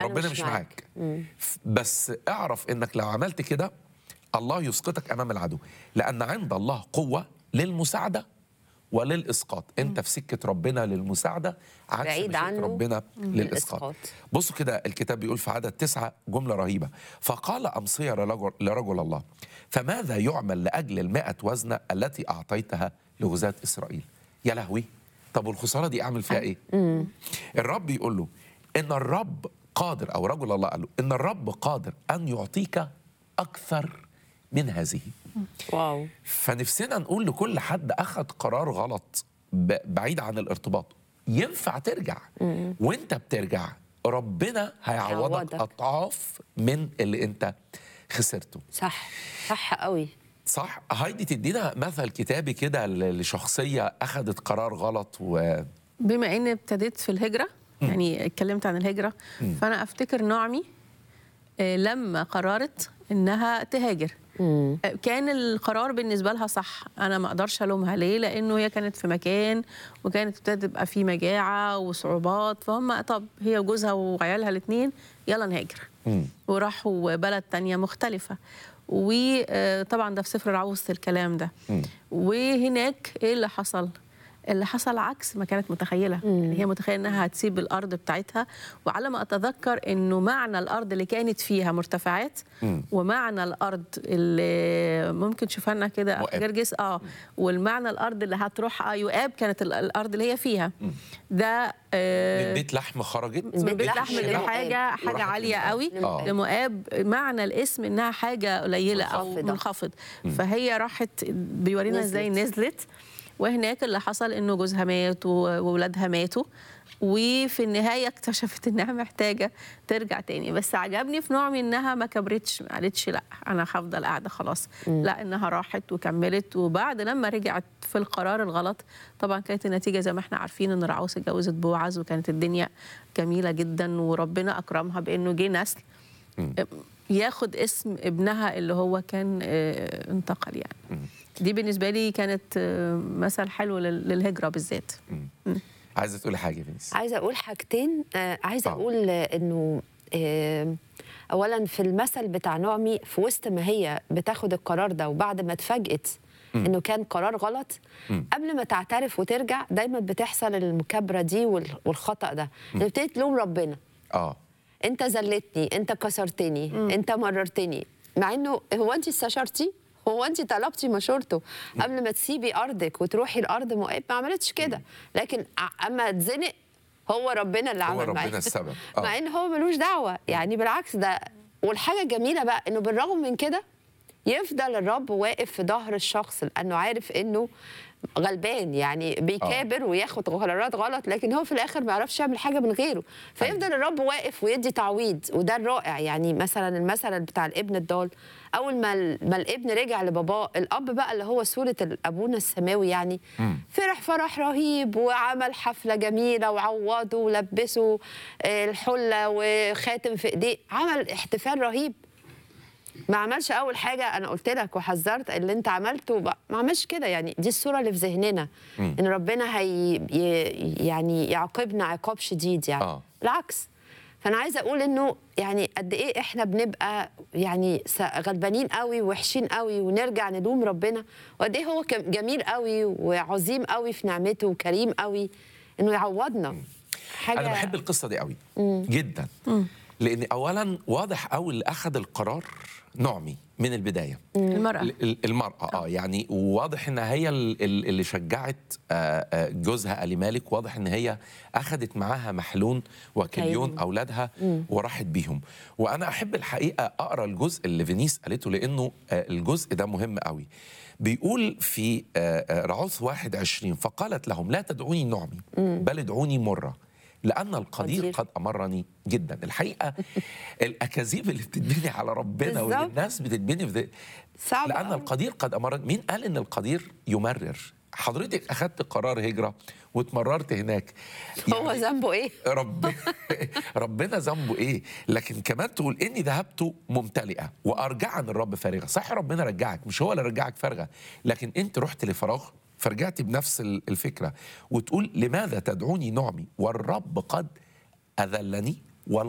ربنا مش مش معاك. معاك ف- بس اعرف انك لو عملت كده الله يسقطك امام العدو لان عند الله قوه للمساعده وللاسقاط انت في سكه ربنا للمساعده عكس بعيد مشيئة عنه ربنا للاسقاط للإسقاط. بصوا كده الكتاب بيقول في عدد تسعة جملة رهيبة فقال أمصية لرجل, لرجل الله فماذا يعمل لأجل المائة وزنة التي أعطيتها لغزاة إسرائيل يا لهوي طب والخسارة دي أعمل فيها إيه الرب يقول له إن الرب قادر أو رجل الله قال له إن الرب قادر أن يعطيك أكثر من هذه واو فنفسنا نقول لكل حد اخذ قرار غلط ب- بعيد عن الارتباط ينفع ترجع وانت بترجع ربنا هيعوضك هيعوضك. اضعاف من اللي انت خسرته صح صح قوي صح هايدي تدينا مثل كتابي كده ل- لشخصيه اخذت قرار غلط و بما اني ابتديت في الهجره يعني اتكلمت عن الهجره فانا افتكر نعمي آه، لما قررت انها تهاجر آه، كان القرار بالنسبه لها صح انا ما اقدرش الومها ليه لانه هي كانت في مكان وكانت ابتدت تبقى في مجاعه وصعوبات فهم طب هي وجوزها وعيالها الاثنين يلا نهاجر وراحوا بلد تانية مختلفة وطبعا ده في سفر العوص الكلام ده وهناك ايه اللي حصل اللي حصل عكس ما كانت متخيله يعني هي متخيله انها هتسيب الارض بتاعتها وعلى ما اتذكر انه معنى الارض اللي كانت فيها مرتفعات ومعنى الارض اللي ممكن تشوفها لنا كده مؤاب. جرجس اه والمعنى الارض اللي هتروح آه يؤاب كانت ال- الارض اللي هي فيها ده آه من بيت لحم خرجت من من بيت بيت لحم لحم دي لمؤاب. حاجه حاجه وراحت عاليه لمؤاب. قوي آه. لمؤاب معنى الاسم انها حاجه قليله او منخفضة. منخفض فهي راحت بيورينا نزلت. ازاي نزلت وهناك اللي حصل انه جوزها مات و- واولادها ماتوا وفي النهايه اكتشفت انها محتاجه ترجع تاني بس عجبني في نعمي انها ما كبرتش ما قالتش لا انا هفضل قاعده خلاص لا انها راحت وكملت وبعد لما رجعت في القرار الغلط طبعا كانت النتيجه زي ما احنا عارفين ان رعوس اتجوزت بوعز وكانت الدنيا جميله جدا وربنا اكرمها بانه جه نسل ياخد اسم ابنها اللي هو كان آه، انتقل يعني دي بالنسبه لي كانت آه، مثل حلو لل- للهجره بالذات عايزه تقولي حاجه يا فينيس عايزه اقول حاجتين آه عايزه آه. اقول آه، انه آه اولا في المثل بتاع نعمي في وسط ما هي بتاخد القرار ده وبعد ما اتفاجئت انه كان قرار غلط قبل ما تعترف وترجع دايما بتحصل المكابره دي وال- والخطا ده بتبتدي تلوم ربنا اه انت زلتني انت كسرتني انت مررتني مع انه هو انت استشرتي هو انت طلبتي مشورته قبل ما تسيبي ارضك وتروحي الارض مؤاب ما عملتش كده لكن ع- اما اتزنق هو ربنا اللي هو عمل معاه ربنا السبب. آه. مع ان هو ملوش دعوه يعني بالعكس ده والحاجه الجميله بقى انه بالرغم من كده يفضل الرب واقف في ظهر الشخص لانه عارف انه غلبان يعني بيكابر وياخد قرارات غلط لكن هو في الاخر ما يعرفش يعمل حاجه من غيره فيفضل الرب واقف ويدي تعويض وده الرائع يعني مثلا المثل بتاع الابن الضال اول ما ال- ما الابن رجع لباباه الاب بقى اللي هو صوره ابونا السماوي يعني فرح فرح رهيب وعمل حفله جميله وعوضه ولبسه آه، الحله وخاتم في ايديه عمل احتفال رهيب ما عملش اول حاجه انا قلت لك وحذرت اللي انت عملته بقى ما عملش كده يعني دي الصوره اللي في ذهننا ان ربنا هي ي- يعني يعاقبنا عقاب شديد يعني آه. بالعكس فانا عايزه اقول انه يعني قد ايه احنا بنبقى يعني س- غلبانين قوي وحشين قوي ونرجع نلوم ربنا وقد ايه هو كم- جميل قوي وعظيم قوي في نعمته وكريم قوي انه يعوضنا حاجه انا بحب القصه دي قوي جدا لان اولا واضح قوي اللي اخذ القرار نعمي من البدايه المراه ال- ال- المرأة اه يعني واضح ان هي ال- ال- اللي شجعت آه، آه، جوزها آل مالك واضح ان هي اخذت معاها محلون وكليون كليون. اولادها وراحت بيهم وانا احب الحقيقه اقرا الجزء اللي فينيس قالته لانه آه، الجزء ده مهم قوي بيقول في آه، آه، رعوث 21 فقالت لهم لا تدعوني نعمي بل ادعوني مرة لأن القدير قدير. قد أمرني جدا الحقيقة الأكاذيب اللي بتتبني على ربنا واللي بالظبط. الناس بتتبني في صعب لأن أوي. القدير قد أمرني مين قال إن القدير يمرر حضرتك أخذت قرار هجرة واتمررت هناك هو ذنبه ايه رب ربنا ذنبه ايه لكن كمان تقول اني ذهبت ممتلئه وارجعني الرب فارغه صح ربنا رجعك مش هو اللي رجعك فارغه لكن انت رحت لفراغ فرجعت بنفس ال- الفكره وتقول لماذا تدعوني نعمي والرب قد اذلني